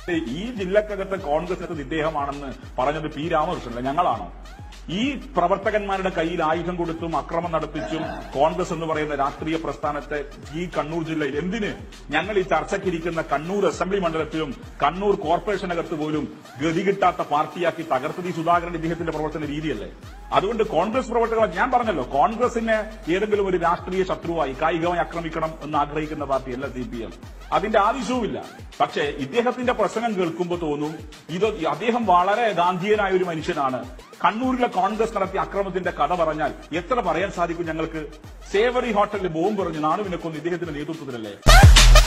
ഈ ജില്ലക്കകത്തെ കോൺഗ്രസ് ഇദ്ദേഹമാണെന്ന് പറഞ്ഞത് പി രാമകൃഷ്ണനല്ല ഞങ്ങളാണോ ഈ പ്രവർത്തകന്മാരുടെ കയ്യിൽ ആയുധം കൊടുത്തും അക്രമം നടത്തിച്ചും കോൺഗ്രസ് എന്ന് പറയുന്ന രാഷ്ട്രീയ പ്രസ്ഥാനത്തെ ഈ കണ്ണൂർ ജില്ലയിൽ എന്തിന് ഞങ്ങൾ ഈ ചർച്ചയ്ക്കിരിക്കുന്ന കണ്ണൂർ അസംബ്ലി മണ്ഡലത്തിലും കണ്ണൂർ കോർപ്പറേഷനകത്ത് പോലും ഗതി കിട്ടാത്ത പാർട്ടിയാക്കി തകർത്തത് ഈ സുധാകരൻ ഇദ്ദേഹത്തിന്റെ പ്രവർത്തന രീതിയല്ലേ അതുകൊണ്ട് കോൺഗ്രസ് പ്രവർത്തകർ ഞാൻ പറഞ്ഞല്ലോ കോൺഗ്രസിനെ ഏതെങ്കിലും ഒരു രാഷ്ട്രീയ ശത്രുവായി കായികമായി ആക്രമിക്കണം എന്ന് ആഗ്രഹിക്കുന്ന പാർട്ടിയല്ല സി പി എം അതിന്റെ ആവശ്യവുമില്ല പക്ഷേ ഇദ്ദേഹത്തിന്റെ പ്രസംഗം കേൾക്കുമ്പോൾ തോന്നും ഇത് അദ്ദേഹം വളരെ ഗാന്ധിയനായ ഒരു മനുഷ്യനാണ് കണ്ണൂരിലെ കോൺഗ്രസ് നടത്തിയ അക്രമത്തിന്റെ കഥ പറഞ്ഞാൽ എത്ര പറയാൻ സാധിക്കും ഞങ്ങൾക്ക് സേവറി ഹോട്ടലിൽ ബോംബ് പറഞ്ഞു നാണുവിനെ കൊന്ന് ഇദ്ദേഹത്തിന്റെ നേതൃത്വത്തിലല്ലേ